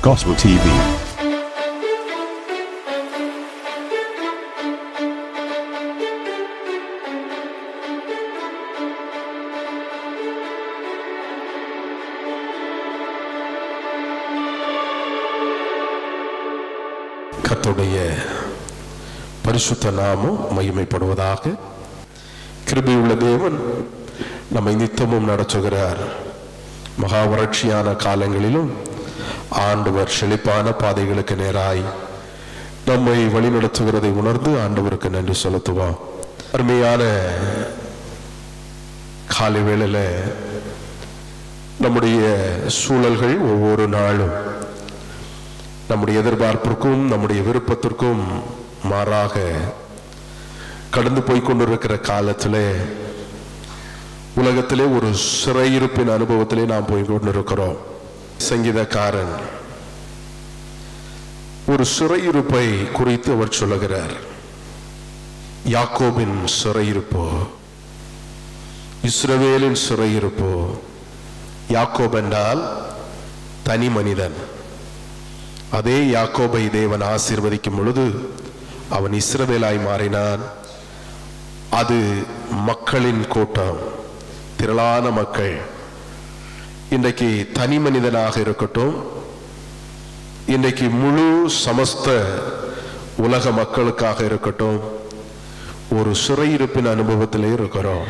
Gospel TV. கர்த்தருடைய பரிசுத்த நாமம் மகிமைப்படுவதாக கிருபையுள்ள தேவன் நம்மை நித்தமும் நடத்துகிறார் மகா வறட்சியான காலங்களிலும் ஆண்டவர் செழிப்பான பாதைகளுக்கு நேராய் நம்மை வழிநடத்துகிறதை உணர்ந்து ஆண்டவருக்கு நன்றி செலுத்துவோம் அருமையான காலை வேளையில நம்முடைய சூழல்கள் ஒவ்வொரு நாளும் நம்முடைய எதிர்பார்ப்பிற்கும் நம்முடைய விருப்பத்திற்கும் மாறாக கடந்து போய் கொண்டிருக்கிற காலத்திலே உலகத்திலே ஒரு சிறையிருப்பின் அனுபவத்திலே நாம் போய் கொண்டிருக்கிறோம் சங்கீதக்காரன் ஒரு சிறையிருப்பை குறித்து அவர் சொல்லுகிறார் யாக்கோபின் சிறையிருப்போ இஸ்ரவேலின் சிறையிருப்போ யாக்கோப் என்றால் தனி மனிதன் அதே யாக்கோபை தேவன் ஆசீர்வதிக்கும் பொழுது அவன் இஸ்ரவேலாய் மாறினான் அது மக்களின் கூட்டம் திரளான மக்கள் இன்றைக்கு தனி மனிதனாக இருக்கட்டும் இன்றைக்கு முழு சமஸ்த உலக மக்களுக்காக இருக்கட்டும் ஒரு சிறையிருப்பின் அனுபவத்திலே இருக்கிறோம்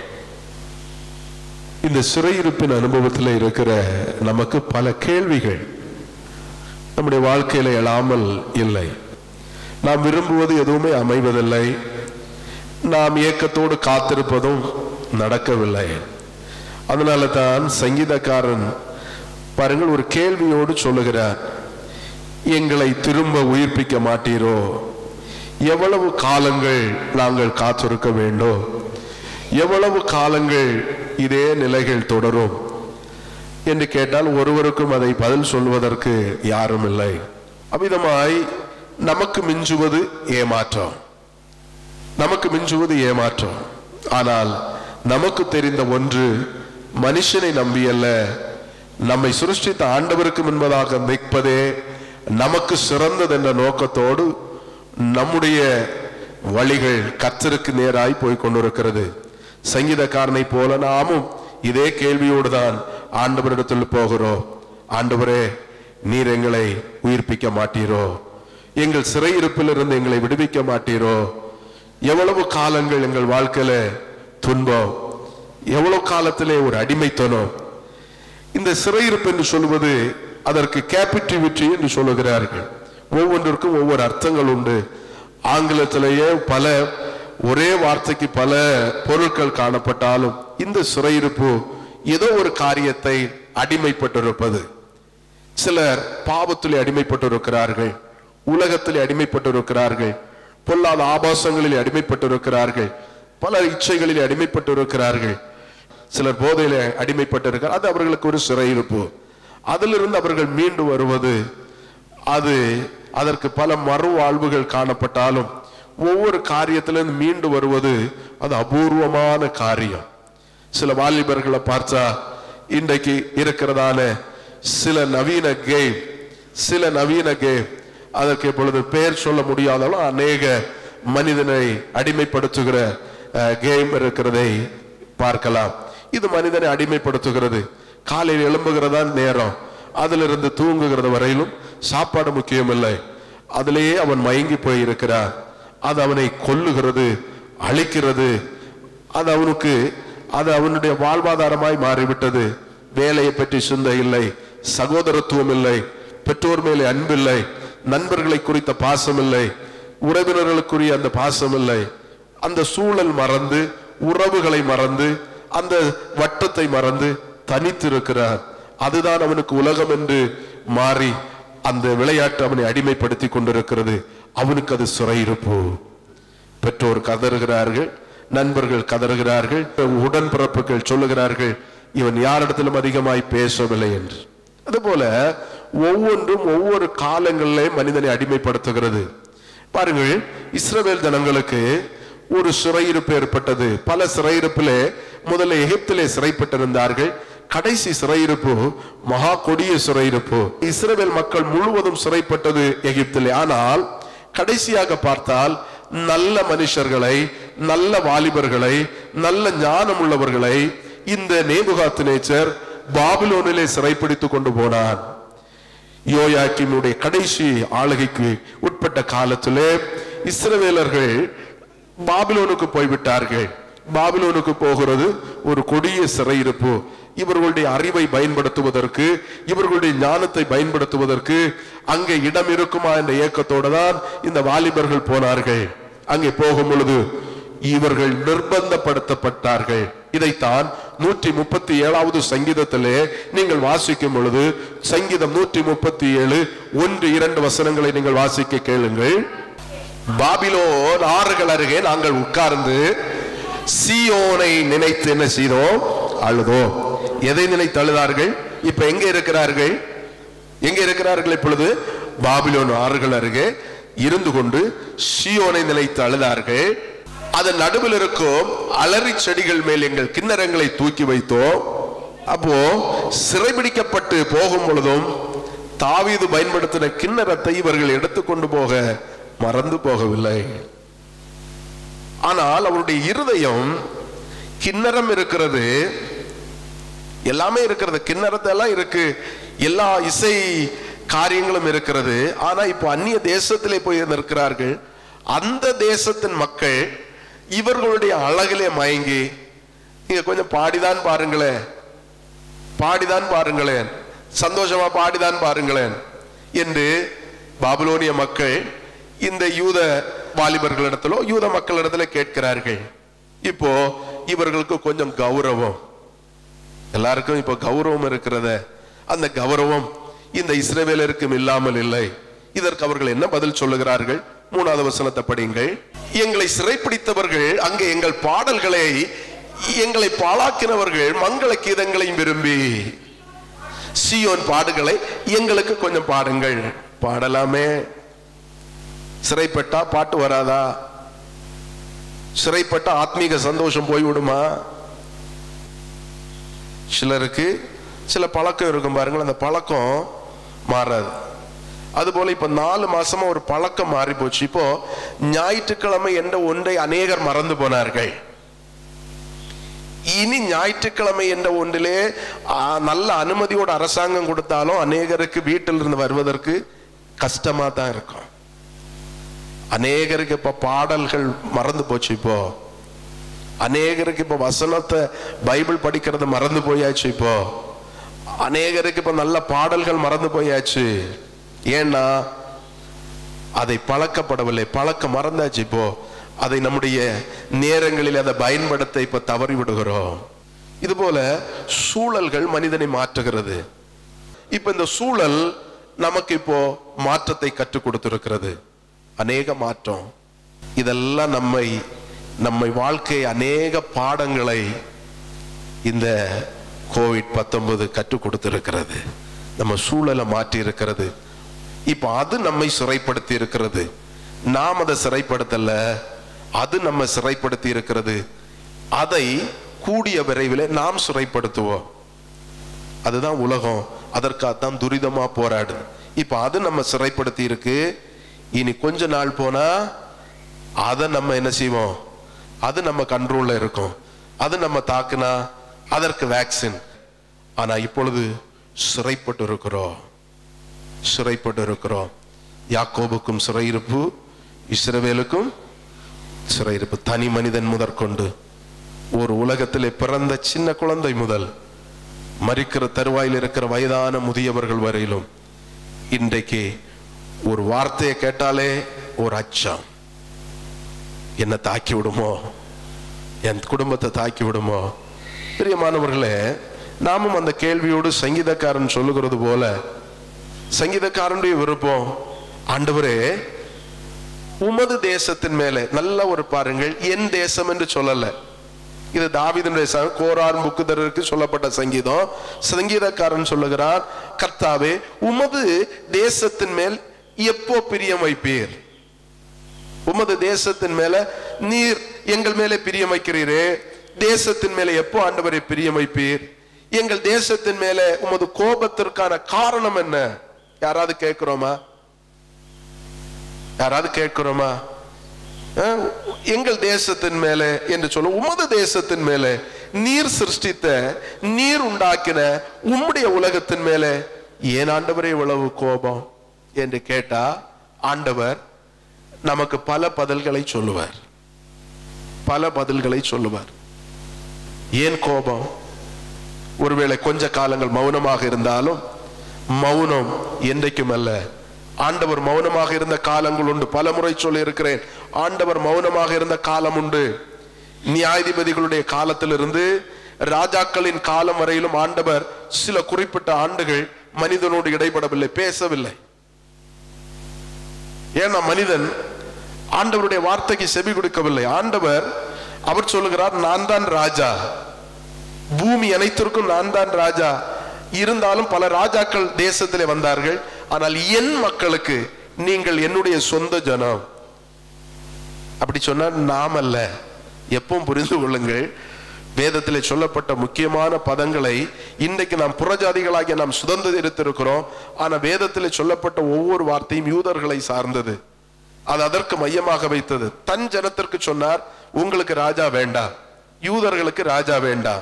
இந்த சிறையிருப்பின் அனுபவத்தில் இருக்கிற நமக்கு பல கேள்விகள் நம்முடைய வாழ்க்கையில எழாமல் இல்லை நாம் விரும்புவது எதுவுமே அமைவதில்லை நாம் ஏக்கத்தோடு காத்திருப்பதும் நடக்கவில்லை அதனால தான் சங்கீதக்காரன் பாருங்கள் ஒரு கேள்வியோடு சொல்லுகிறார் எங்களை திரும்ப உயிர்ப்பிக்க மாட்டீரோ எவ்வளவு காலங்கள் நாங்கள் காத்திருக்க வேண்டும் எவ்வளவு காலங்கள் இதே நிலைகள் தொடரும் என்று கேட்டால் ஒருவருக்கும் அதை பதில் சொல்வதற்கு யாரும் இல்லை அமிதமாய் நமக்கு மிஞ்சுவது ஏமாற்றம் நமக்கு மிஞ்சுவது ஏமாற்றம் ஆனால் நமக்கு தெரிந்த ஒன்று மனுஷனை நம்பியல்ல நம்மை சிருஷ்டித்த ஆண்டவருக்கு முன்பதாக நிற்பதே நமக்கு சிறந்தது என்ற நோக்கத்தோடு நம்முடைய வழிகள் கத்தருக்கு நேராய் போய் கொண்டிருக்கிறது சங்கீதக்காரனை போல நாமும் இதே கேள்வியோடு தான் ஆண்டவரிடத்தில் போகிறோம் ஆண்டவரே நீர் எங்களை உயிர்ப்பிக்க மாட்டீரோ எங்கள் சிறையிருப்பிலிருந்து எங்களை விடுவிக்க மாட்டீரோ எவ்வளவு காலங்கள் எங்கள் வாழ்க்கையில துன்பம் எவ்வளவு காலத்திலே ஒரு அடிமைத்தனம் இந்த சிறையிருப்பு என்று சொல்வது அதற்கு கேபிட்டிவிட்டி என்று சொல்லுகிறார்கள் ஒவ்வொன்றிற்கும் ஒவ்வொரு அர்த்தங்கள் உண்டு ஆங்கிலத்திலேயே பல ஒரே வார்த்தைக்கு பல பொருட்கள் காணப்பட்டாலும் இந்த சிறையிருப்பு ஏதோ ஒரு காரியத்தை அடிமைப்பட்டிருப்பது சிலர் பாவத்திலே அடிமைப்பட்டிருக்கிறார்கள் உலகத்திலே அடிமைப்பட்டிருக்கிறார்கள் பொல்லாத ஆபாசங்களில் அடிமைப்பட்டிருக்கிறார்கள் பல இச்சைகளில் அடிமைப்பட்டிருக்கிறார்கள் சிலர் போதையில அடிமைப்பட்டிருக்கிறார் அது அவர்களுக்கு ஒரு சிறையிருப்பு அதிலிருந்து அவர்கள் மீண்டு வருவது அது அதற்கு பல மறுவாழ்வுகள் காணப்பட்டாலும் ஒவ்வொரு காரியத்திலிருந்து மீண்டு வருவது அது அபூர்வமான காரியம் சில வாலிபர்களை பார்த்தா இன்றைக்கு இருக்கிறதான சில நவீன கேம் சில நவீன கேம் அதற்கு இப்பொழுது பெயர் சொல்ல முடியாதாலும் அநேக மனிதனை அடிமைப்படுத்துகிற கேம் இருக்கிறதை பார்க்கலாம் இது மனிதனை அடிமைப்படுத்துகிறது காலையில் எழும்புகிறதா நேரம் அதிலிருந்து தூங்குகிறது வரையிலும் சாப்பாடு முக்கியம் இல்லை அதிலேயே அவன் மயங்கி போய் இருக்கிறான் அது அவனை கொல்லுகிறது அழிக்கிறது அது அவனுக்கு அது அவனுடைய வாழ்வாதாரமாய் மாறிவிட்டது வேலையை பற்றி சிந்தை இல்லை சகோதரத்துவம் இல்லை பெற்றோர் மேலே அன்பில்லை நண்பர்களை குறித்த பாசம் இல்லை உறவினர்களுக்குரிய அந்த பாசம் இல்லை அந்த சூழல் மறந்து உறவுகளை மறந்து அந்த வட்டத்தை மறந்து தனித்திருக்கிறார் அதுதான் அவனுக்கு உலகம் என்று மாறி அந்த விளையாட்டு அவனை அடிமைப்படுத்தி கொண்டிருக்கிறது அவனுக்கு அது சிறையிருப்பு பெற்றோர் கதறுகிறார்கள் நண்பர்கள் கதறுகிறார்கள் உடன்பிறப்புகள் சொல்லுகிறார்கள் இவன் யாரிடத்திலும் அதிகமாய் பேசவில்லை என்று அதுபோல ஒவ்வொன்றும் ஒவ்வொரு காலங்களிலே மனிதனை அடிமைப்படுத்துகிறது பாருங்கள் இஸ்ரவேல் ஜனங்களுக்கு ஒரு சிறையிருப்பு ஏற்பட்டது பல சிறையிருப்பிலே முதல்ல எகிப்திலே சிறைப்பட்டிருந்தார்கள் கடைசி சிறையிருப்பு மகா கொடிய சிறையிருப்பு இஸ்ரவேல் மக்கள் முழுவதும் சிறைப்பட்டது எகிப்திலே ஆனால் கடைசியாக பார்த்தால் நல்ல மனுஷர்களை நல்ல வாலிபர்களை நல்ல ஞானம் உள்ளவர்களை இந்த நேபுகாத்து நேச்சர் பாபிலோனிலே சிறைப்பிடித்துக் கொண்டு போனான் யோயாக்கினுடைய கடைசி ஆளுகைக்கு உட்பட்ட காலத்திலே இஸ்ரவேலர்கள் பாபிலோனுக்கு போய்விட்டார்கள் பாபிலோனுக்கு போகிறது ஒரு கொடிய சிறையிருப்பு இவர்களுடைய அறிவை பயன்படுத்துவதற்கு இவர்களுடைய ஞானத்தை பயன்படுத்துவதற்கு அங்கே இடம் இருக்குமா என்ற ஏக்கத்தோடு தான் இந்த வாலிபர்கள் போனார்கள் அங்கே போகும் பொழுது இவர்கள் நிர்பந்தப்படுத்தப்பட்டார்கள் இதைத்தான் நூற்றி முப்பத்தி ஏழாவது சங்கீதத்திலே நீங்கள் வாசிக்கும் பொழுது சங்கீதம் நூற்றி முப்பத்தி ஏழு ஒன்று இரண்டு வசனங்களை நீங்கள் வாசிக்க கேளுங்கள் பாபிலோன் ஆறுகள் அருகே நாங்கள் உட்கார்ந்து சியோனை நினைத்து என்ன செய்தோம் அழுதோம் எதை நினைத்து அழுதார்கள் இப்ப எங்க இருக்கிறார்கள் எங்க இருக்கிறார்கள் இப்பொழுது பாபிலோன் ஆறுகள் அருகே இருந்து கொண்டு சியோனை நினைத்து அழுதார்கள் அதன் நடுவில் இருக்கும் அலறி செடிகள் மேல் எங்கள் கிண்ணறங்களை தூக்கி வைத்தோம் அப்போ சிறைபிடிக்கப்பட்டு போகும் பொழுதும் தாவீது பயன்படுத்தின கிண்ணறத்தை இவர்கள் எடுத்துக்கொண்டு போக மறந்து போகவில்லை ஆனால் அவருடைய இருதயம் கிண்ணறம் இருக்கிறது எல்லாமே இருக்கிறது கிண்ணறத்தை எல்லாம் இருக்கு எல்லா இசை காரியங்களும் இருக்கிறது ஆனா இப்போ அந்நிய தேசத்திலே போய் இருக்கிறார்கள் அந்த தேசத்தின் மக்கள் இவர்களுடைய அழகிலே மயங்கி நீங்க கொஞ்சம் பாடிதான் பாருங்களேன் பாடிதான் பாருங்களேன் சந்தோஷமா பாடிதான் பாருங்களேன் என்று பாபிலோனிய மக்கள் இந்த யூத வாலிபர்களிடத்திலோ யூத மக்களிடத்துல கேட்கிறார்கள் இப்போ இவர்களுக்கு கொஞ்சம் கௌரவம் எல்லாருக்கும் இப்போ கௌரவம் இருக்கிறத அந்த கௌரவம் இந்த இஸ்ரவேலருக்கும் இல்லாமல் இல்லை இதற்கு அவர்கள் என்ன பதில் சொல்லுகிறார்கள் மூணாவது வசனத்தை படியுங்கள் எங்களை சிறைப்பிடித்தவர்கள் அங்கே எங்கள் பாடல்களை எங்களை பாழாக்கினவர்கள் மங்கள கீதங்களையும் விரும்பி சியோன் பாடுகளை எங்களுக்கு கொஞ்சம் பாடுங்கள் பாடலாமே சிறைப்பட்டா பாட்டு வராதா சிறைப்பட்ட ஆத்மீக சந்தோஷம் போய்விடுமா சிலருக்கு சில பழக்கம் இருக்கும் பாருங்கள் அந்த பழக்கம் மாறாது அதுபோல இப்ப நாலு மாசமா ஒரு பழக்கம் மாறி போச்சு இப்போ ஞாயிற்றுக்கிழமை என்ற ஒன்றை அநேகர் மறந்து போனார்கள் இனி ஞாயிற்றுக்கிழமை என்ற ஒன்றிலே ஆ, நல்ல அனுமதியோட அரசாங்கம் கொடுத்தாலும் அநேகருக்கு வீட்டில் இருந்து வருவதற்கு கஷ்டமா தான் இருக்கும் அநேகருக்கு இப்ப பாடல்கள் மறந்து போச்சு இப்போ அநேகருக்கு இப்ப வசனத்தை பைபிள் படிக்கிறது மறந்து போயாச்சு இப்போ அநேகருக்கு இப்ப நல்ல பாடல்கள் மறந்து போயாச்சு ஏன்னா அதை பழக்கப்படவில்லை பழக்க மறந்தாச்சு இப்போ அதை நம்முடைய நேரங்களில் அதை பயன்படுத்த இப்ப தவறி விடுகிறோம் இது போல சூழல்கள் மனிதனை மாற்றுகிறது இப்ப இந்த சூழல் நமக்கு இப்போ மாற்றத்தை கற்றுக் கொடுத்திருக்கிறது அநேக மாற்றம் இதெல்லாம் நம்மை நம்மை வாழ்க்கை அநேக பாடங்களை இந்த கோவிட் பத்தொன்பது கற்றுக் கொடுத்திருக்கிறது நம்ம சூழலை மாற்றி இருக்கிறது இப்ப அது நம்மை சிறைப்படுத்தி இருக்கிறது நாம் அதை சிறைப்படுத்தல அது நம்ம சிறைப்படுத்தி இருக்கிறது அதை கூடிய விரைவில் நாம் சிறைப்படுத்துவோம் அதுதான் உலகம் அதற்காகத்தான் துரிதமா போராடுது இப்ப அது நம்ம சிறைப்படுத்தி இருக்கு இனி கொஞ்ச நாள் போனா அதை நம்ம என்ன செய்வோம் அது நம்ம கண்ட்ரோல்ல இருக்கும் அது நம்ம தாக்குனா அதற்கு வேக்சின் ஆனா இப்பொழுது சிறைப்பட்டு இருக்கிறோம் சிறைப்பட்டு இருக்கிறோம் யாக்கோபுக்கும் சிறையிருப்பு இஸ்ரவேலுக்கும் சிறையிருப்பு தனி மனிதன் முதற்கொண்டு ஒரு உலகத்திலே பிறந்த சின்ன குழந்தை முதல் மறிக்கிற தருவாயில் இருக்கிற வயதான முதியவர்கள் வரையிலும் இன்றைக்கு ஒரு வார்த்தையை கேட்டாலே ஒரு அச்சம் என்ன தாக்கி விடுமோ என் குடும்பத்தை தாக்கி விடுமோ பிரியமானவர்களே நாமும் அந்த கேள்வியோடு சங்கீதக்காரன் சொல்லுகிறது போல சங்கீதக்காரனுடைய விருப்பம் ஆண்டவரே உமது தேசத்தின் மேலே நல்ல ஒரு பாருங்கள் என் தேசம் என்று சொல்லல இது தாவீதினுடைய ச- கோரான் புக்குதருக்கு சொல்லப்பட்ட சங்கீதம் சங்கீதக்காரன் சொல்லுகிறார் கர்த்தாவே உமது தேசத்தின் மேல் எப்போ பிரியம் வைப்பீர் உமது தேசத்தின் மேல நீர் எங்கள் மேலே பிரியம் வைக்கிறீரே தேசத்தின் மேலே எப்போ ஆண்டவரை பிரியம் வைப்பீர் எங்கள் தேசத்தின் மேலே உமது கோபத்திற்கான காரணம் என்ன யாராவது கேட்கிறோமா யாராவது கேட்கிறோமா அஹ், எங்கள் தேசத்தின் மேலே என்று சொல்ல உமது தேசத்தின் மேலே நீர் சிருஷ்டித்த நீர் உண்டாக்கின உம்முடைய உலகத்தின் மேலே ஏன் ஆண்டவரே இவ்வளவு கோபம் என்று கேட்டா ஆண்டவர் நமக்கு பல பதில்களை சொல்லுவார் பல பதில்களை சொல்லுவார் ஏன் கோபம் ஒருவேளை கொஞ்ச காலங்கள் மௌனமாக இருந்தாலும் மௌனம் என்றைக்கும் அல்ல ஆண்டவர் மௌனமாக இருந்த காலங்கள் உண்டு பல முறை சொல்லி இருக்கிறேன் ஆண்டவர் மௌனமாக இருந்த காலம் உண்டு நியாயாதிபதிகளுடைய காலத்திலிருந்து ராஜாக்களின் காலம் வரையிலும் ஆண்டவர் சில குறிப்பிட்ட ஆண்டுகள் மனிதனோடு இடைபடவில்லை பேசவில்லை ஏன்னா மனிதன் ஆண்டவருடைய வார்த்தைக்கு செவி கொடுக்கவில்லை ஆண்டவர் அவர் சொல்லுகிறார் நான் தான் ராஜா பூமி அனைத்திற்கும் நான் தான் ராஜா இருந்தாலும் பல ராஜாக்கள் தேசத்திலே வந்தார்கள் ஆனால் என் மக்களுக்கு நீங்கள் என்னுடைய சொந்த ஜனம் அப்படி சொன்னா நாம் அல்ல எப்பவும் புரிந்து கொள்ளுங்கள் வேதத்திலே சொல்லப்பட்ட முக்கியமான பதங்களை இன்றைக்கு நாம் புறஜாதிகளாகிய நாம் சுதந்திரித்திருக்கிறோம் ஆனா வேதத்திலே சொல்லப்பட்ட ஒவ்வொரு வார்த்தையும் யூதர்களை சார்ந்தது அது அதற்கு மையமாக வைத்தது தன் ஜனத்திற்கு சொன்னார் உங்களுக்கு ராஜா வேண்டாம் யூதர்களுக்கு ராஜா வேண்டாம்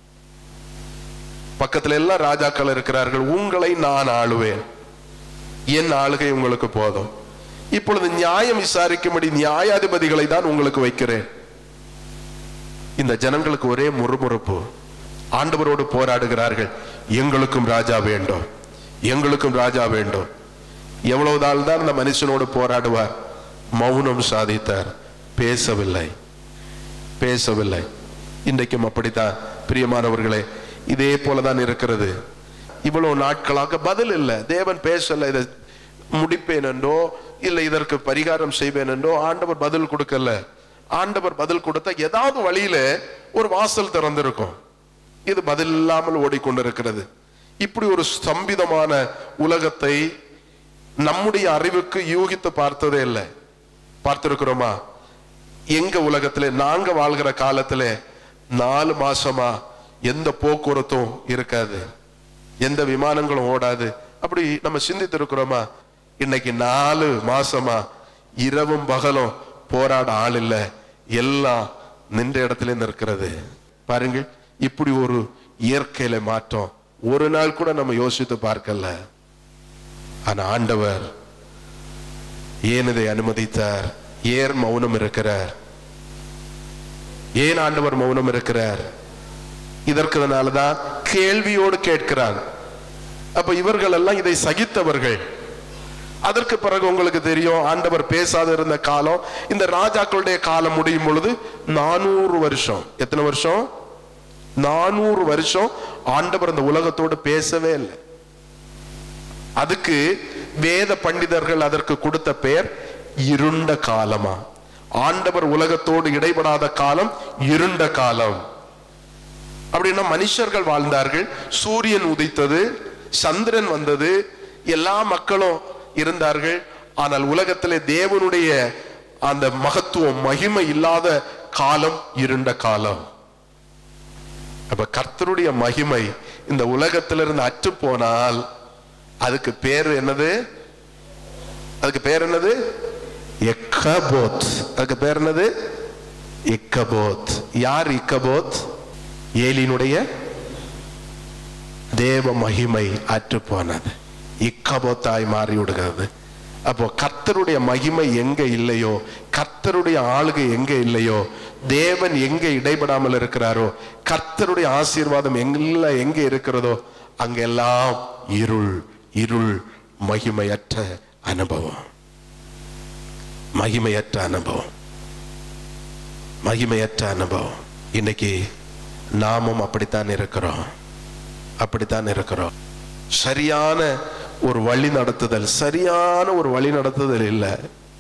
பக்கத்துல எல்லாம் ராஜாக்கள் இருக்கிறார்கள் உங்களை நான் ஆளுவேன் என் ஆளுகை உங்களுக்கு போதும் இப்பொழுது நியாயம் விசாரிக்கும்படி நியாயாதிபதிகளை தான் உங்களுக்கு வைக்கிறேன் இந்த ஜனங்களுக்கு ஒரே முறுமுறுப்பு ஆண்டவரோடு போராடுகிறார்கள் எங்களுக்கும் ராஜா வேண்டும் எங்களுக்கும் ராஜா வேண்டும் எவ்வளவு நாள் தான் இந்த மனுஷனோடு போராடுவார் மௌனம் சாதித்தார் பேசவில்லை பேசவில்லை இன்றைக்கும் அப்படித்தான் பிரியமானவர்களே இதே போலதான் இருக்கிறது இவ்வளவு நாட்களாக பதில் இல்லை தேவன் பேசல இதை முடிப்பேன் என்றோ இல்லை இதற்கு பரிகாரம் செய்வேன் என்றோ ஆண்டவர் பதில் கொடுக்கல ஆண்டவர் பதில் கொடுத்த ஏதாவது வழியில ஒரு வாசல் திறந்திருக்கும் இது பதில் இல்லாமல் ஓடிக்கொண்டிருக்கிறது இப்படி ஒரு ஸ்தம்பிதமான உலகத்தை நம்முடைய அறிவுக்கு யூகித்து பார்த்ததே இல்லை பார்த்திருக்கிறோமா எங்க உலகத்திலே நாங்க வாழ்கிற காலத்துல நாலு மாசமா எந்த போக்குவரத்தும் இருக்காது எந்த விமானங்களும் ஓடாது அப்படி நம்ம சிந்தித்திருக்கிறோமா இன்னைக்கு நாலு மாசமா இரவும் பகலும் போராட ஆள் இல்ல எல்லாம் நின்ற இடத்துல நிற்கிறது பாருங்கள் இப்படி ஒரு இயற்கையில மாற்றம் ஒரு நாள் கூட நம்ம யோசித்து பார்க்கல ஆனா ஆண்டவர் ஏன் இதை அனுமதித்தார் ஏன் மௌனம் இருக்கிறார் ஏன் ஆண்டவர் மௌனம் இருக்கிறார் இதற்குனாலதான் கேள்வியோடு கேட்கிறார் அப்ப இவர்கள் எல்லாம் இதை சகித்தவர்கள் அதற்கு பிறகு உங்களுக்கு தெரியும் ஆண்டவர் பேசாத இருந்த காலம் இந்த ராஜாக்களுடைய காலம் முடியும் பொழுது நானூறு வருஷம் எத்தனை வருஷம் நானூறு வருஷம் ஆண்டவர் இந்த உலகத்தோடு பேசவே இல்லை அதுக்கு வேத பண்டிதர்கள் அதற்கு கொடுத்த பெயர் இருண்ட காலமா ஆண்டவர் உலகத்தோடு இடைபடாத காலம் இருண்ட காலம் அப்படின்னா மனுஷர்கள் வாழ்ந்தார்கள் சூரியன் உதித்தது சந்திரன் வந்தது எல்லா மக்களும் இருந்தார்கள் ஆனால் உலகத்திலே தேவனுடைய அந்த மகத்துவம் மகிமை இல்லாத காலம் இருண்ட காலம் அப்ப கர்த்தருடைய மகிமை இந்த உலகத்திலிருந்து அற்று போனால் அதுக்கு பேர் என்னது அதுக்கு பேர் என்னது எக்கபோத் அதுக்கு பேர் என்னது இக்கபோத் யார் இக்கபோத் ஏலினுடைய தேவ மகிமை அற்று போனது இக்கபோத்தாய் மாறி விடுகிறது அப்போ கர்த்தருடைய மகிமை எங்க இல்லையோ கர்த்தருடைய ஆளுகை எங்க இல்லையோ தேவன் எங்க இடைபடாமல் இருக்கிறாரோ கர்த்தருடைய ஆசீர்வாதம் எங்க எங்க இருக்கிறதோ அங்கெல்லாம் இருள் இருள் மகிமையற்ற அனுபவம் மகிமையற்ற அனுபவம் மகிமையற்ற அனுபவம் இன்னைக்கு நாமும் அப்படித்தான் இருக்கிறோம் அப்படித்தான் இருக்கிறோம் சரியான ஒரு வழி நடத்துதல் சரியான ஒரு வழி நடத்துதல் இல்லை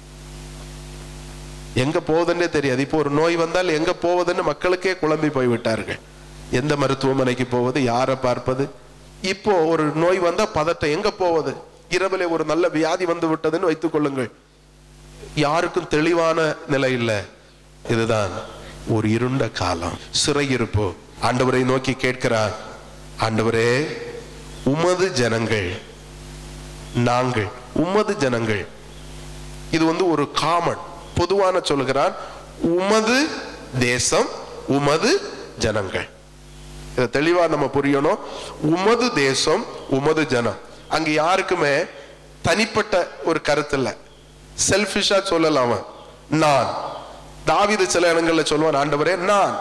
எங்க போகுதுன்னே தெரியாது இப்போ ஒரு நோய் வந்தால் எங்க போவதுன்னு மக்களுக்கே குழம்பி போய் விட்டார்கள் எந்த மருத்துவமனைக்கு போவது யாரை பார்ப்பது இப்போ ஒரு நோய் வந்தா பதட்டம் எங்க போவது இரவிலே ஒரு நல்ல வியாதி வந்து விட்டதுன்னு வைத்துக் கொள்ளுங்கள் யாருக்கும் தெளிவான நிலை இல்லை இதுதான் ஒரு இருண்ட காலம் சிறையிருப்பு ஆண்டவரை நோக்கி கேட்கிறார் ஆண்டவரே உமது ஜனங்கள் நாங்கள் உமது ஜனங்கள் இது வந்து ஒரு காமன் பொதுவான சொல்கிறான் உமது தேசம் உமது ஜனங்கள் இதை தெளிவா நம்ம புரியணும் உமது தேசம் உமது ஜனம் அங்க யாருக்குமே தனிப்பட்ட ஒரு கருத்து இல்ல செல்பிஷா சொல்லலாம் அவன் நான் தாவீது சில இடங்கள்ல சொல்லுவான் ஆண்டவரே நான்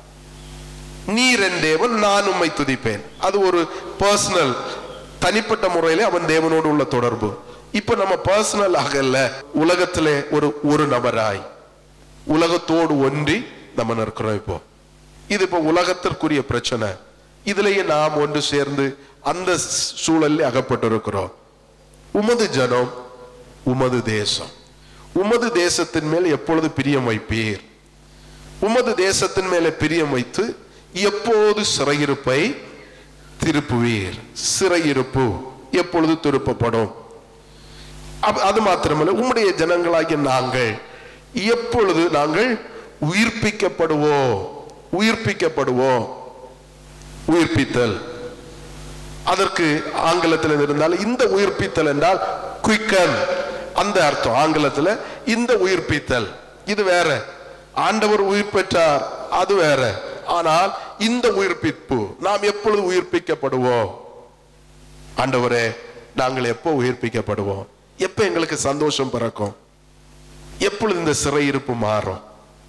நீர் என் தேவன் நான் உம்மை துதிப்பேன் அது ஒரு பர்சனல் தனிப்பட்ட முறையிலே அவன் தேவனோடு உள்ள தொடர்பு இப்ப நம்ம பர்சனல் ஆகல உலகத்திலே ஒரு ஒரு நபராய் உலகத்தோடு ஒன்றி நம்ம நிற்கிறோம் இப்போ இது இப்போ உலகத்திற்குரிய பிரச்சனை இதுலயே நாம் ஒன்று சேர்ந்து அந்த சூழலில் அகப்பட்டிருக்கிறோம் உமது ஜனம் உமது தேசம் உமது தேசத்தின் மேல் எப்பொழுது பிரியம் வைப்பீர் உமது தேசத்தின் மேலே பிரியம் வைத்து எப்போது சிறையிருப்பை திருப்புவீர் சிறையிருப்பு எப்பொழுது திருப்பப்படும் அப்ப- அது மாத்திரமல்ல உம்முடைய ஜனங்களாகிய நாங்கள் எப்பொழுது நாங்கள் உயிர்ப்பிக்கப்படுவோம் உயிர்ப்பிக்கப்படுவோம் உயிர்ப்பித்தல் அதற்கு ஆங்கிலத்தில் இருந்தால் இந்த உயிர்ப்பித்தல் என்றால் குயிக்கன் அந்த அர்த்தம் ஆங்கிலத்தில் இந்த உயிர்ப்பித்தல் இது வேற ஆண்டவர் உயிர் பெற்றார் அது வேற ஆனால் இந்த உயிர்ப்பிப்பு நாம் எப்பொழுது உயிர்ப்பிக்கப்படுவோம் ஆண்டவரே நாங்கள் எப்போ உயிர்ப்பிக்கப்படுவோம் எப்ப எங்களுக்கு சந்தோஷம் பிறக்கும் எப்பொழுது இந்த சிறையிருப்பு மாறும்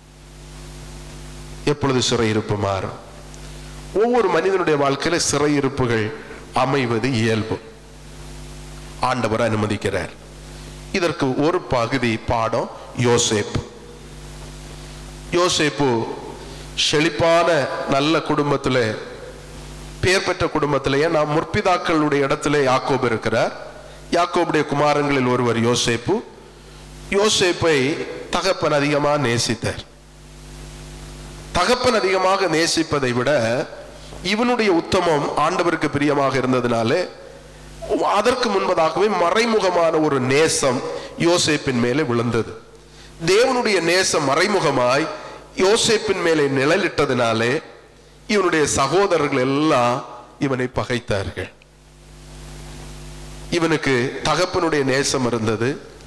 எப்பொழுது சிறையிருப்பு மாறும் ஒவ்வொரு மனிதனுடைய வாழ்க்கையில சிறையிருப்புகள் அமைவது இயல்பு ஆண்டவர் அனுமதிக்கிறார் இதற்கு ஒரு பகுதி பாடம் யோசேப்பு யோசேப்பு செழிப்பான நல்ல குடும்பத்துல பேர் பெற்ற குடும்பத்திலேயே நாம் முற்பிதாக்களுடைய இடத்துல யாக்கோபு இருக்கிறார் யாக்கோபுடைய குமாரங்களில் ஒருவர் யோசேப்பு யோசேப்பை தகப்பன் அதிகமாக நேசித்தார் தகப்பன் அதிகமாக நேசிப்பதை விட இவனுடைய உத்தமம் ஆண்டவருக்கு பிரியமாக இருந்ததினாலே அதற்கு முன்பதாகவே மறைமுகமான ஒரு நேசம் யோசேப்பின் மேலே விழுந்தது தேவனுடைய நேசம் மறைமுகமாய் யோசேப்பின் மேலே நிழலிட்டதினாலே இவனுடைய சகோதரர்கள் எல்லாம் இவனை பகைத்தார்கள் இவனுக்கு தகப்பனுடைய நேசம் இருந்தது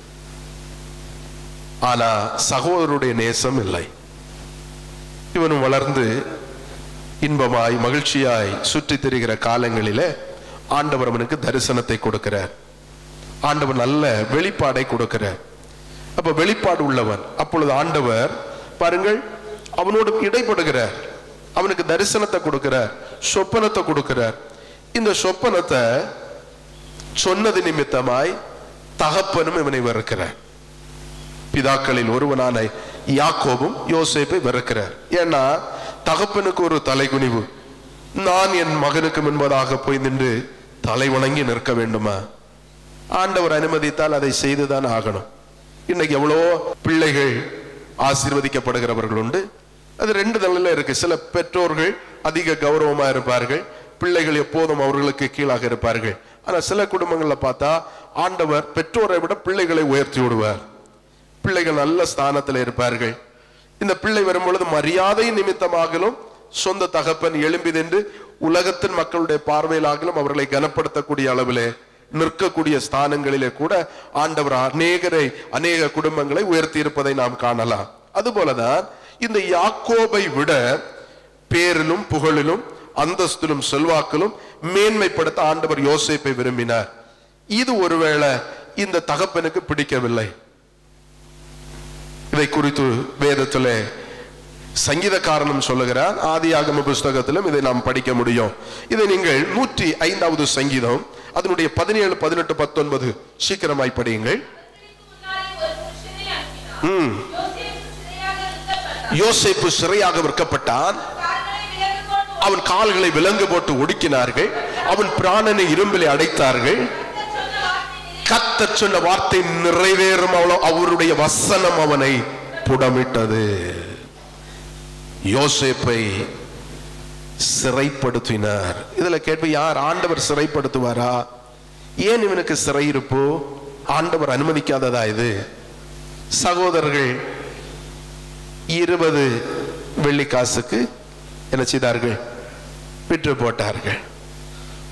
ஆனா சகோதரருடைய நேசம் இல்லை இவனும் வளர்ந்து இன்பமாய் மகிழ்ச்சியாய் சுற்றி திரிகிற காலங்களிலே ஆண்டவர் அவனுக்கு தரிசனத்தை கொடுக்கிறார் ஆண்டவர் நல்ல வெளிப்பாடை கொடுக்கிறார் அப்ப வெளிப்பாடு உள்ளவன் அப்பொழுது ஆண்டவர் பாருங்கள் அவனோடு இடைப்படுகிறார் அவனுக்கு தரிசனத்தை கொடுக்கிறார் சொப்பனத்தை கொடுக்கிறார் இந்த சொப்பனத்தை சொன்னது நிமித்தமாய் தகப்பனும் இவனை வெறுக்கிறார் பிதாக்களில் ஒருவனான யாக்கோபும் யோசேப்பை வெறுக்கிறார் ஏன்னா தகப்பனுக்கு ஒரு தலைகுனிவு நான் என் மகனுக்கு முன்பதாக போய் நின்று தலை வணங்கி நிற்க வேண்டுமா ஆண்டவர் அனுமதித்தால் அதை செய்துதான் ஆகணும் இன்னைக்கு எவ்வளவோ பிள்ளைகள் ஆசீர்வதிக்கப்படுகிறவர்கள் உண்டு அது ரெண்டு நிலையில இருக்கு சில பெற்றோர்கள் அதிக கௌரவமா இருப்பார்கள் பிள்ளைகள் எப்போதும் அவர்களுக்கு கீழாக இருப்பார்கள் ஆனா சில குடும்பங்கள்ல பார்த்தா ஆண்டவர் பெற்றோரை விட பிள்ளைகளை உயர்த்தி விடுவார் பிள்ளைகள் நல்ல ஸ்தானத்தில் இருப்பார்கள் இந்த பிள்ளை வரும்பொழுது மரியாதை நிமித்தமாகலும் சொந்த தகப்பன் எழும்பிதென்று உலகத்தின் மக்களுடைய பார்வையிலாகலும் அவர்களை கனப்படுத்தக்கூடிய அளவிலே நிற்கக்கூடிய ஸ்தானங்களிலே கூட ஆண்டவர் அநேகரை அநேக குடும்பங்களை உயர்த்தி இருப்பதை நாம் காணலாம் அதுபோலதான் இந்த யாக்கோபை விட பேரிலும் புகழிலும் அந்தஸ்திலும் செல்வாக்கிலும் மேன்மைப்படுத்த ஆண்டவர் யோசேப்பை விரும்பினார் இது ஒருவேளை இந்த தகப்பனுக்கு பிடிக்கவில்லை இதை குறித்து வேதத்திலே சங்கீதக்காரனும் சொல்லுகிறார் ஆதியாகம புஸ்தகத்திலும் இதை நாம் படிக்க முடியும் இதை நீங்கள் நூற்றி ஐந்தாவது சங்கீதம் அதனுடைய பதினேழு பதினெட்டு பத்தொன்பது சீக்கிரமாய் படியுங்கள் ம். யோசேப்பு சிறையாக விற்கப்பட்டான் அவன் கால்களை விலங்கு போட்டு ஒடுக்கினார்கள் அவன் பிராணனை இரும்பிலே அடைத்தார்கள் கத்தர் சொன்ன வார்த்தை நிறைவேறும் அவ்வளோ அவருடைய வசனம் அவனை புடமிட்டது யோசேப்பை சிறைப்படுத்தினார் இதுல கேட்பு யார் ஆண்டவர் சிறைப்படுத்துவாரா ஏன் இவனுக்கு சிறையிருப்பு ஆண்டவர் அனுமதிக்காததா இது சகோதரர்கள் இருபது வெள்ளி காசுக்கு என்ன செய்தார்கள் விற்று போட்டார்கள்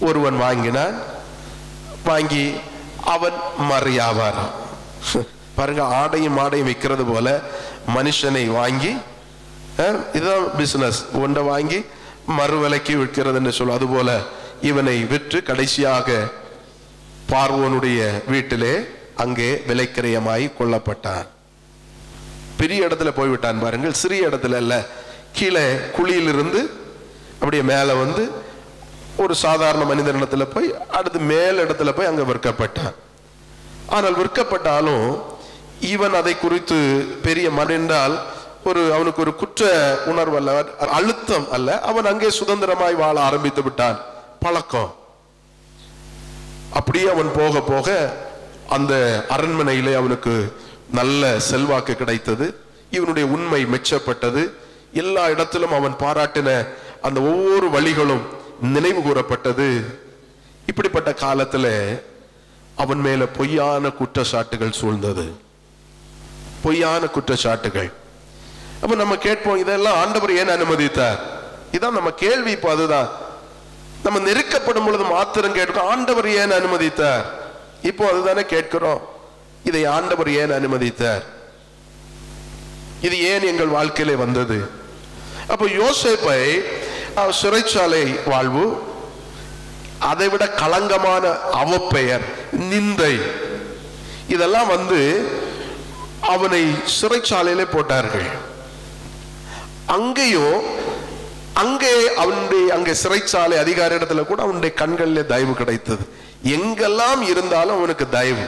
ஒருவன் வாங்கினான் வாங்கி அவன் மறியாவாராம் பாருங்க ஆடையும் ஆடையும் விற்கிறது போல மனுஷனை வாங்கி அஹ், இதுதான் பிசினஸ் ஒன்றை வாங்கி மறுவிலைக்கு விற்கிறதுன்னு சொல்லும் அதுபோல இவனை விற்று கடைசியாக பார்வோனுடைய வீட்டிலே அங்கே விலைக்கிரயமாய் கொல்லப்பட்டான் பெரிய இடத்துல போய்விட்டான் பாருங்கள் சிறிய இடத்துல இல்ல கீழே குழியிலிருந்து அப்படியே மேலே வந்து ஒரு சாதாரண மனிதனிடத்துல போய் அடுத்து மேல் இடத்துல போய் அங்க விற்கப்பட்டான் ஆனால் விற்கப்பட்டாலும் இவன் அதை குறித்து பெரிய மறைந்தால் ஒரு அவனுக்கு ஒரு குற்ற உணர்வு அல்ல அழுத்தம் அல்ல அவன் அங்கே சுதந்திரமாய் வாழ ஆரம்பித்து விட்டான் பழக்கம் அப்படியே அவன் போக போக அந்த அரண்மனையிலே அவனுக்கு நல்ல செல்வாக்கு கிடைத்தது இவனுடைய உண்மை மெச்சப்பட்டது எல்லா இடத்திலும் அவன் பாராட்டின அந்த ஒவ்வொரு வழிகளும் நினைவு கூறப்பட்டது இப்படிப்பட்ட காலத்துல அவன் மேல பொய்யான குற்றச்சாட்டுகள் சூழ்ந்தது பொய்யான குற்றச்சாட்டுகள் அப்ப நம்ம கேட்போம் இதெல்லாம் ஆண்டவர் ஏன் அனுமதித்தார் இதான் நம்ம கேள்வி இப்போ அதுதான் நம்ம நெருக்கப்படும் பொழுது மாத்திரம் கேட்கிறோம் ஆண்டவர் ஏன் அனுமதித்தார் இப்போ அதுதானே கேட்கிறோம் இதை ஆண்டவர் ஏன் அனுமதித்தார் இது ஏன் எங்கள் வாழ்க்கையிலே வந்தது அப்போ யோசேப்பை அவர் சிறைச்சாலை வாழ்வு அதைவிட களங்கமான அவப்பெயர் நிந்தை இதெல்லாம் வந்து அவனை சிறைச்சாலையிலே போட்டார்கள் அங்கேயும் அங்கே அவனுடைய அங்கே சிறைச்சாலை அதிகார இடத்துல கூட அவனுடைய கண்களிலே தயவு கிடைத்தது எங்கெல்லாம் இருந்தாலும் அவனுக்கு தயவு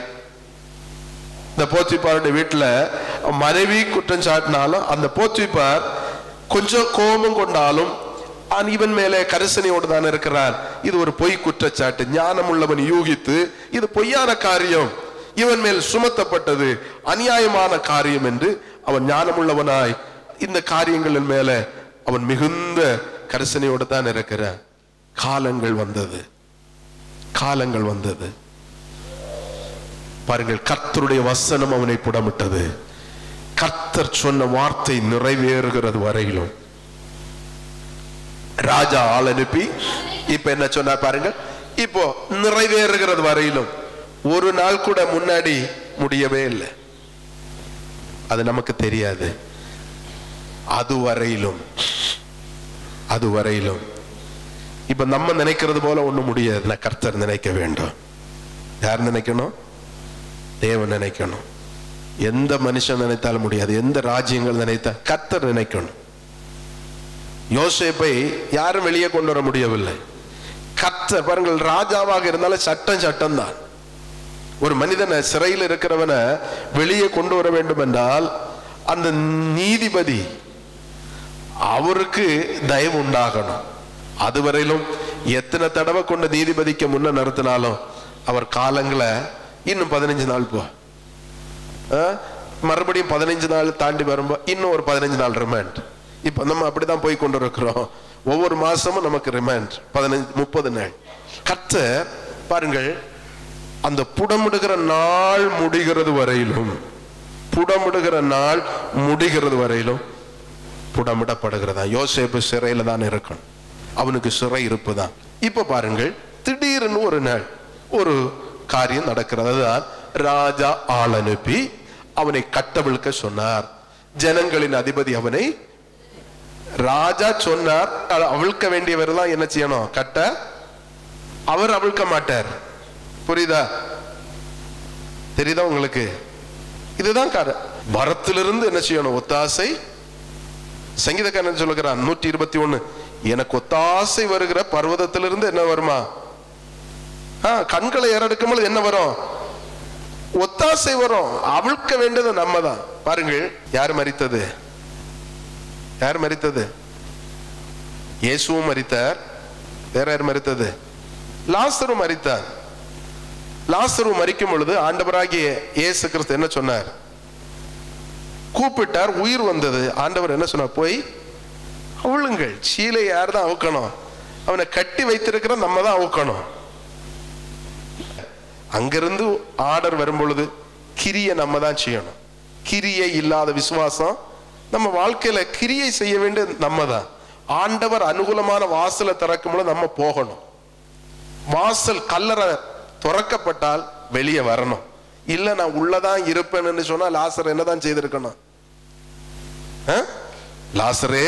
இந்த போத்திப்பாருடைய வீட்டுல மனைவி குற்றம் சாட்டினாலும் அந்த போத்திப்பார் கொஞ்சம் கோபம் கொண்டாலும் ஆன் இவன் மேலே கரிசனையோடு தான் இருக்கிறான் இது ஒரு பொய் குற்றச்சாட்டு ஞானம் உள்ளவன் யூகித்து இது பொய்யான காரியம் இவன் மேல் சுமத்தப்பட்டது அநியாயமான காரியம் என்று அவன் ஞானமுள்ளவனாய் இந்த காரியங்களின் மேல அவன் மிகுந்த கரிசனையோடு தான் இருக்கிறான் காலங்கள் வந்தது காலங்கள் வந்தது பாருங்கள் கர்த்தருடைய வசனம் அவனை புடமிட்டது கர்த்தர் சொன்ன வார்த்தை நிறைவேறுகிறது வரையிலும் ராஜா ஆள் அனுப்பி இப்ப என்ன சொன்னா பாருங்க இப்போ நிறைவேறுகிறது வரையிலும் ஒரு நாள் கூட முன்னாடி முடியவே இல்லை அது நமக்கு தெரியாது அது வரையிலும் அது வரையிலும் இப்ப நம்ம நினைக்கிறது போல ஒண்ணும் முடியாது நான் கர்த்தர் நினைக்க வேண்டும் யார் நினைக்கணும் தேவன் நினைக்கணும் எந்த மனுஷன் நினைத்தாலும் முடியாது எந்த ராஜ்யங்கள் நினைத்தா கர்த்தர் நினைக்கணும் யோசேப்பை யாரும் வெளியே கொண்டு வர முடியவில்லை கர்த்தர் பாருங்கள் ராஜாவாக இருந்தாலும் சட்டம் சட்டம் தான் ஒரு மனிதனை சிறையில் இருக்கிறவனை வெளியே கொண்டு வர வேண்டும் என்றால் அந்த நீதிபதி அவருக்கு தயவு உண்டாகணும் அதுவரையிலும் எத்தனை தடவை கொண்ட நீதிபதிக்கு முன்ன நிறுத்தினாலும் அவர் காலங்களை இன்னும் பதினஞ்சு நாள் போ ஆ? மறுபடியும் பதினஞ்சு நாள் தாண்டி வரும்போ இன்னும் ஒரு பதினஞ்சு நாள் ரிமாண்ட் இப்போ நம்ம அப்படிதான் போய் கொண்டு இருக்கிறோம் ஒவ்வொரு மாசமும் நமக்கு ரிமாண்ட் பதினஞ்சு முப்பது நாள் கர்த்தர் பாருங்கள் அந்த புடமிடுகிற நாள் முடிகிறது வரையிலும் புடமிடுகிற நாள் முடிகிறது வரையிலும் புடமிடப்படுகிறதா யோசேப்பு சிறையில தான் இருக்கணும் அவனுக்கு சிறை இருப்பு தான் இப்ப பாருங்கள் திடீர்னு ஒரு நாள் ஒரு காரியம் நடக்கிறது அதுதான் ராஜா ஆள் அனுப்பி அவனை கட்டவிழ்க்க சொன்னார் ஜனங்களின் அதிபதி அவனை ராஜா சொன்னார் அ- அவிழ்க்க வேண்டியவர் தான் என்ன செய்யணும் கட்ட அவர் அவிழ்க்க மாட்டார் புரியுதா தெரியுதா உங்களுக்கு இதுதான் கார வரத்திலிருந்து என்ன செய்யணும் ஒத்தாசை சங்கீதக்காரன் சொல்லுகிறான் நூற்றி இருபத்தி ஒண்ணு எனக்கு ஒத்தாசை வருகிற பர்வதத்திலிருந்து என்ன வருமா ஆ, கண்களை ஏறெடுக்கும் பொழுது என்ன வரும் ஒத்தாசை வரும் அவிழ்க்க வேண்டியது நம்ம தான் பாருங்கள் யார் மரித்தது யார் மரித்தது இயேசுவும் மரித்தார் வேற யார் மரித்தது லாசரும் மரித்தார் லாசரு மரிக்கும் பொழுது ஆண்டவராகிய இயேசு கிறிஸ்து என்ன சொன்னார் கூப்பிட்டார் உயிர் வந்தது ஆண்டவர் என்ன சொன்னார் போய் அவுளுங்கள் சீலை யார் தான் அவுக்கணும் அவனை கட்டி வைத்திருக்கிற நம்ம தான் அவுக்கணும் அங்கிருந்து ஆர்டர் வரும் பொழுது கிரியை நம்ம தான் செய்யணும் கிரியை இல்லாத விசுவாசம் நம்ம வாழ்க்கையில கிரியை செய்ய வேண்டியது நம்ம தான் ஆண்டவர் அனுகூலமான வாசலை திறக்கும் பொழுது நம்ம போகணும் வாசல் கல்லறை திறக்கப்பட்டால் வெளியே வரணும் இல்ல நான் உள்ளதான் இருப்பேன்னு சொன்னா லாசர் என்னதான் செய்திருக்கணும் ஆ? லாசரே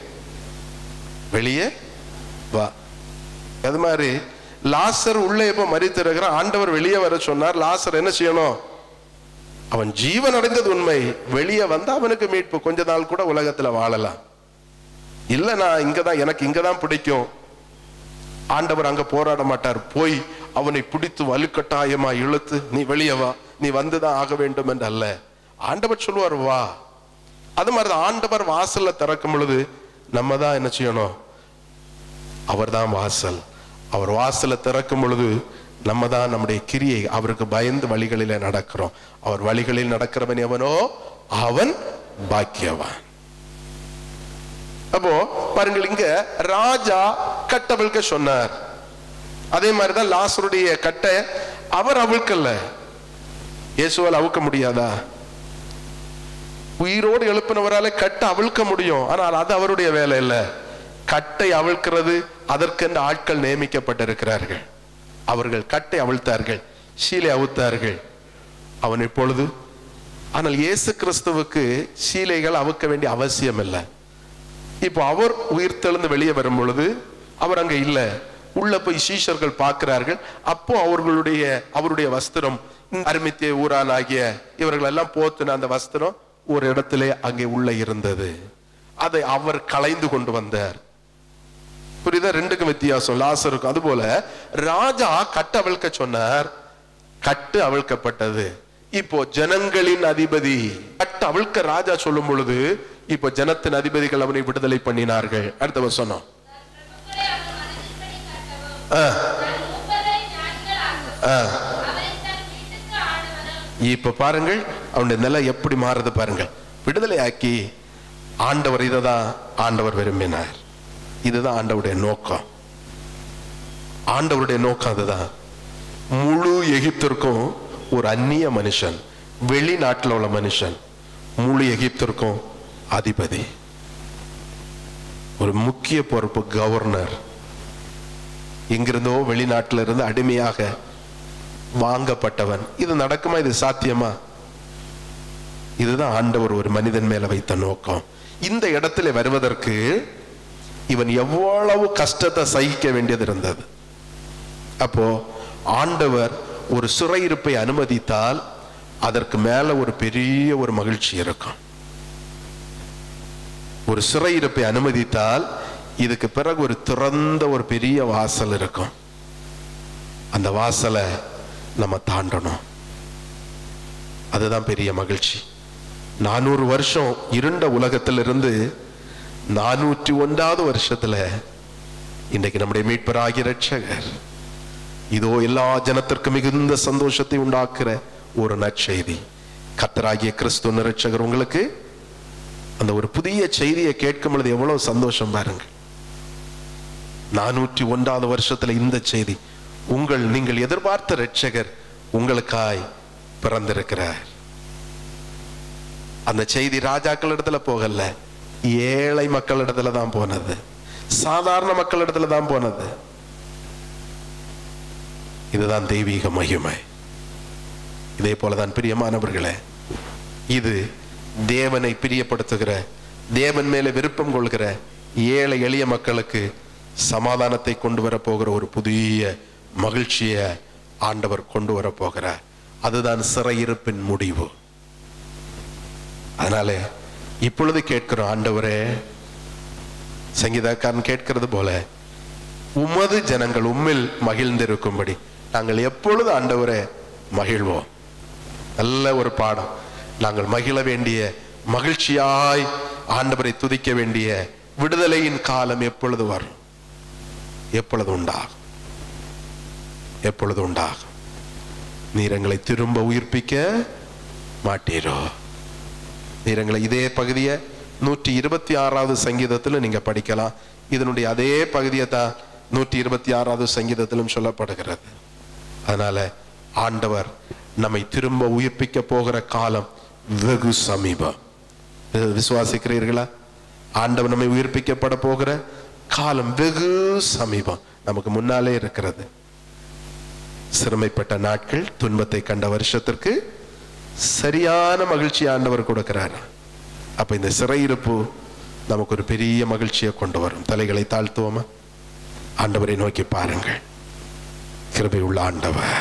வெளியே வா அது மாதிரி லாசர் உள்ளே இப்ப மறித்திருக்கிற ஆண்டவர் வெளியே வர சொன்னார் லாசர் என்ன செய்யணும் அவன் ஜீவன் அடைந்தது உண்மை வெளியே வந்து அவனுக்கு மீட்பு கொஞ்ச நாள் கூட உலகத்துல வாழலாம் இல்ல நான் இங்கதான் எனக்கு இங்கதான் பிடிக்கும் ஆண்டவர் அங்க போராட மாட்டார் போய் அவனை பிடித்து வலுக்கட்டாயமா இழுத்து நீ வெளியே வா நீ வந்துதான் ஆக வேண்டும் என்று அல்ல ஆண்டவர் சொல்லுவார் வா அது மாதிரி ஆண்டவர் வாசல்ல திறக்கும் பொழுது நம்ம தான் என்ன செய்யணும் அவர்தான் வாசல் அவர் வாசலை திறக்கும் பொழுது நம்ம தான் நம்முடைய கிரியை அவருக்கு பயந்து வழிகளிலே நடக்கிறோம் அவர் வழிகளில் நடக்கிறவன் எவனோ அவன் பாக்கியவான் அப்போ பாருங்கள் இங்க ராஜா கட்டவிழ்க்க சொன்னார் அதே மாதிரிதான் லாசருடைய கட்டை அவர் அவிழ்க்கல இயேசுவால் அவிழ்க்க முடியாதா உயிரோடு எழுப்பினவரால கட்டை அவிழ்க்க முடியும் ஆனால் அது அவருடைய வேலை இல்ல கட்டை அவிழ்க்கிறது அதற்கென்று ஆட்கள் நியமிக்கப்பட்டிருக்கிறார்கள் அவர்கள் கட்டை அவிழ்த்தார்கள் சீலை அவுத்தார்கள் அவன் இப்பொழுது ஆனால் இயேசு கிறிஸ்துவுக்கு சீலைகள் அவுக்க வேண்டிய அவசியம் இல்லை இப்போ அவர் உயிர் தெழுந்து வெளியே வரும் பொழுது அவர் அங்க இல்ல உள்ள போய் சீஷர்கள் பார்க்கிறார்கள் அப்போ அவர்களுடைய அவருடைய வஸ்திரம் அருமித்திய ஊரான் ஆகிய இவர்கள் எல்லாம் போத்துன அந்த வஸ்திரம் ஒரு இடத்திலே அங்கே உள்ள இருந்தது அதை அவர் களைந்து கொண்டு வந்தார் புரியுதா ரெண்டுக்கும் வித்தியாசம் லாசருக்கும் அதுபோல ராஜா கட்டு அவிழ்க்க சொன்னார் கட்டு அவிழ்க்கப்பட்டது இப்போ ஜனங்களின் அதிபதி கட்டு அவிழ்க்க ராஜா சொல்லும் பொழுது இப்போ ஜனத்தின் அதிபதிகள் அவனை விடுதலை பண்ணினார்கள் அடுத்த வசனம் பிரபுக்களை அவர் மனதின்படி கட்டவும், ஆ, தன் மூப்பரை ஞானிகளாக்கவும், ஆ. அவரை தன் வீட்டுக்கு ஆளுவதும், இப்ப பாருங்கள் அவனுடைய நிலை எப்படி மாறுது பாருங்கள் விடுதலை ஆக்கி ஆண்டவர் இதை தான் ஆண்டவர் விரும்பினார் இதுதான் ஆண்டவருடைய நோக்கம் ஆண்டவருடைய நோக்கம் அதுதான் முழு எகிப்திற்கும் ஒரு அந்நிய மனுஷன் வெளிநாட்டில் உள்ள மனுஷன் முழு எகிப்திற்கும் அதிபதி ஒரு முக்கிய பொறுப்பு கவர்னர் எங்கிருந்தோ வெளிநாட்டில இருந்து அடிமையாக வாங்கப்பட்டவன் இது நடக்குமா இது சாத்தியமா இதுதான் ஆண்டவர் ஒரு மனிதன் மேல வைத்த நோக்கம் இந்த இடத்துல வருவதற்கு இவன் எவ்வளவு கஷ்டத்தை சகிக்க வேண்டியது இருந்தது அப்போ ஆண்டவர் ஒரு சிறையிருப்பை அனுமதித்தால் அதற்கு மேல ஒரு பெரிய ஒரு மகிழ்ச்சி இருக்கும் ஒரு சிறையிருப்பை அனுமதித்தால் இதுக்கு பிறகு ஒரு திறந்த ஒரு பெரிய வாசல் இருக்கும் அந்த வாசலை நம்ம தாண்டணும் அதுதான் பெரிய மகிழ்ச்சி நானூறு வருஷம் இருண்ட உலகத்திலிருந்து நானூற்றி ஒன்றாவது வருஷத்துல இன்றைக்கு நம்முடைய மீட்பராகிய ரட்சகர் இதோ எல்லா ஜனத்திற்கும் மிகுந்த சந்தோஷத்தை உண்டாக்குற ஒரு நற்செய்தி கத்தராகிய கிறிஸ்து ரட்சகர் உங்களுக்கு அந்த ஒரு புதிய செய்தியை கேட்கும் பொழுது எவ்வளவு சந்தோஷம் பாருங்க நானூற்றி ஒன்றாவது வருஷத்துல இந்த செய்தி உங்கள் நீங்கள் எதிர்பார்த்த ரட்சகர் உங்களுக்காய் பிறந்திருக்கிறார் அந்த செய்தி ராஜாக்கள் இடத்துல போகல ஏழை மக்கள் இடத்துல தான் போனது சாதாரண மக்கள் இடத்துல தான் போனது இதுதான் தெய்வீக மகிமை இதே போலதான் பிரியமானவர்களே இது தேவனை பிரியப்படுத்துகிற தேவன் மேல விருப்பம் கொள்கிற ஏழை எளிய மக்களுக்கு சமாதானத்தை கொண்டு வர போகிற ஒரு புதிய மகிழ்ச்சியை ஆண்டவர் கொண்டு வர போகிறார் அதுதான் சிறையிருப்பின் முடிவு அதனால இப்பொழுது கேட்கிறோம் ஆண்டவரே சங்கீதக்காரன் கேட்கிறது போல உமது ஜனங்கள் உம்மில் மகிழ்ந்திருக்கும்படி நாங்கள் எப்பொழுது ஆண்டவரே மகிழ்வோம் நல்ல ஒரு பாடம் நாங்கள் மகிழ வேண்டிய மகிழ்ச்சியாய் ஆண்டவரை துதிக்க வேண்டிய விடுதலையின் காலம் எப்பொழுது வரும் எப்பொழுது உண்டாகும் எப்பொழுது உண்டாகும் நீர் எங்களை திரும்ப உயிர்ப்பிக்க மாட்டீரோ நீர் எங்களை இதே பகுதியை நூற்றி இருபத்தி ஆறாவது சங்கீதத்தில் நீங்க படிக்கலாம் இதனுடைய அதே பகுதியை தான் நூற்றி இருபத்தி ஆறாவது சங்கீதத்திலும் சொல்லப்படுகிறது அதனால ஆண்டவர் நம்மை திரும்ப உயிர்ப்பிக்க போகிற காலம் வெகு சமீபம் இது விசுவாசிக்கிறீர்களா ஆண்டவர் நம்மை உயிர்ப்பிக்கப்பட போகிற காலம் வெகு சமீபம் நமக்கு முன்னாலே இருக்கிறது சிறுமைப்பட்ட நாட்கள் துன்பத்தை கண்ட வருஷத்திற்கு சரியான மகிழ்ச்சி ஆண்டவர் கொடுக்கிறார் அப்ப இந்த சிறையிருப்பு நமக்கு ஒரு பெரிய மகிழ்ச்சியை கொண்டு வரும் தலைகளை தாழ்த்துவோமா ஆண்டவரை நோக்கி பாருங்கள் கிருபை உள்ள ஆண்டவர்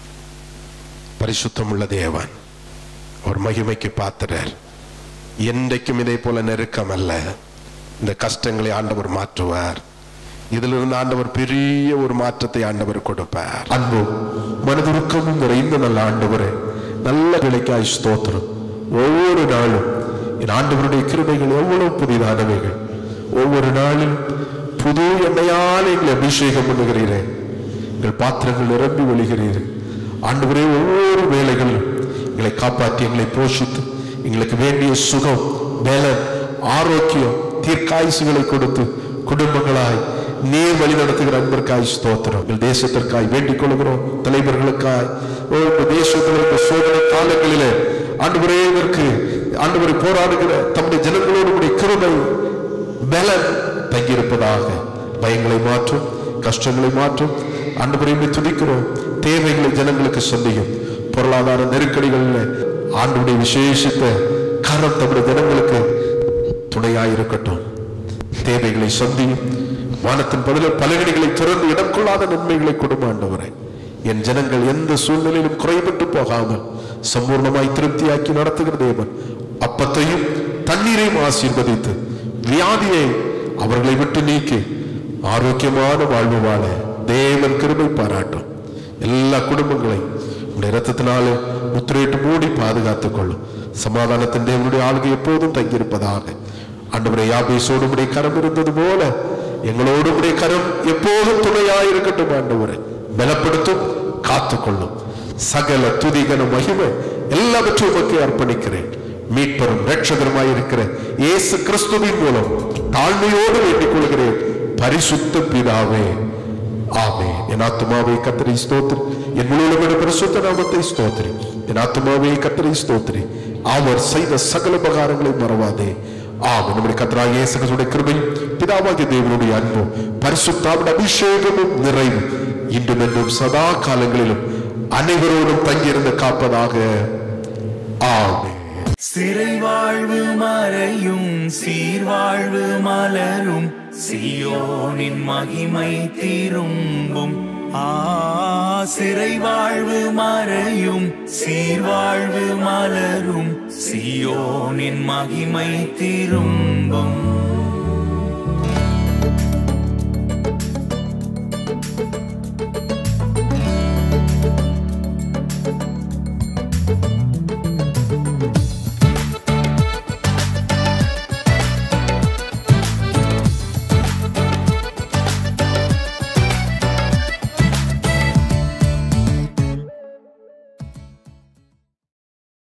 பரிசுத்தம் உள்ள தேவன் ஒரு மகிமைக்கு பாத்திரர் என்றைக்கும் இதே போல நெருக்கம் அல்ல இந்த கஷ்டங்களை ஆண்டவர் மாற்றுவார் இதிலிருந்து ஆண்டவர் பெரிய ஒரு மாற்றத்தை ஆண்டவர் கொடுப்பார் அன்பு மனதுருக்கமும் நிறைந்த நல்ல ஆண்டவரே நல்ல விலைக்காய் ஸ்தோத்திரம் ஒவ்வொரு நாளும் என் ஆண்டவருடைய கிருபைகள் எவ்வளவு புதிதானவைகள் ஒவ்வொரு நாளும் புது எண்ணெயால் எங்களை அபிஷேகம் பண்ணுகிறீரே எங்கள் பாத்திரங்கள் நிரம்பி ஒழிகிறீர்கள் ஆண்டவரே ஒவ்வொரு வேலைகளிலும் எங்களை காப்பாற்றி எங்களை போஷித்து எங்களுக்கு வேண்டிய சுகம் பலன் ஆரோக்கியம் தீர்க்காயுசுகளை கொடுத்து குடும்பங்களாய் நீர் வழி நடத்துகிற அன்பிற்காய் ஸ்தோத்திரம் எங்கள் தேசத்திற்காய் வேண்டிக் கொள்கிறோம் தலைவர்களுக்காய் ஓ, இந்த தேசத்தில் இந்த சோதனை காலங்களிலே ஆண்டவரே இதற்கு ஆண்டவரை போராடுகிற தம்முடைய ஜனங்களோடு உடைய கிருபை பலன் தங்கியிருப்பதாக பயங்களை மாற்றும் கஷ்டங்களை மாற்றும் ஆண்டவரையுமே துதிக்கிறோம் தேவைகளை ஜனங்களுக்கு சந்தியும் பொருளாதார நெருக்கடிகளில் ஆண்டுடைய விசேஷித்த கரம் தம்முடைய ஜனங்களுக்கு துணையாயிருக்கட்டும் தேவைகளை சந்தியும் வானத்தின் பதில பலகடிகளை திறந்து இடம் கொள்ளாத நன்மைகளை கொடுமை ஆண்டவரை என் ஜனங்கள் எந்த சூழ்நிலையிலும் குறைபட்டு போகாமல் சம்பூர்ணமாய் திருப்தியாக்கி நடத்துகிற தேவன் அப்பத்தையும் தண்ணீரையும் ஆசீர்வதித்து வியாதியை அவர்களை விட்டு நீக்கி ஆரோக்கியமான வாழ்வு வாழ தேவன் கிருபை பாராட்டும் எல்லா குடும்பங்களையும் உடைய இரத்தத்தினாலே முத்திரையிட்டு மூடி பாதுகாத்துக் கொள்ளும் சமாதானத்தின் தேவனுடைய ஆளுகை எப்போதும் தங்கியிருப்பதாக ஆண்டவரை யாபேசோடு உடைய கரம் இருந்தது போல எங்களோடு உடைய கரம் எப்போதும் துணையாயிருக்கட்டும் ஆண்டவரை பலப்படுத்தும் காத்துக்கொள்ளும் சகல துதிகன மகிமை எல்லாவற்றையும் உமக்கு அர்ப்பணிக்கிறேன் மீட்பரும் ரட்சகருமாய் இருக்கிற இயேசு கிறிஸ்துவின் மூலம் தாழ்மையோடு வேண்டிக் கொள்கிறேன் பரிசுத்த பிதாவே ஆமே என் ஆத்துமாவை கத்தரை ஸ்தோத்திரி என் முழுவதும் பரிசுத்த நாமத்தை ஸ்தோத்திரி என் ஆத்துமாவை கத்தரை ஸ்தோத்திரி அவர் செய்த சகல உபகாரங்களை மறவாதே ஆமே நம்முடைய கத்தராக இயேசுடைய கிருபையும் பிதாவாகிய தேவனுடைய அன்பும் பரிசுத்தாவின் அபிஷேகமும் நிறைவும் இன்றும் என்றும் சதா காலங்களிலும் அனைவரோடும் தங்கியிருந்து காப்பதாக ஆமே சிறை வாழ்வு மறையும் சீர்வாழ்வு மலரும் சியோனின் மகிமை திரும்பும் ஆ சிறை வாழ்வு மறையும் சீர்வாழ்வு மலரும் சியோனின் மகிமை திரும்பும்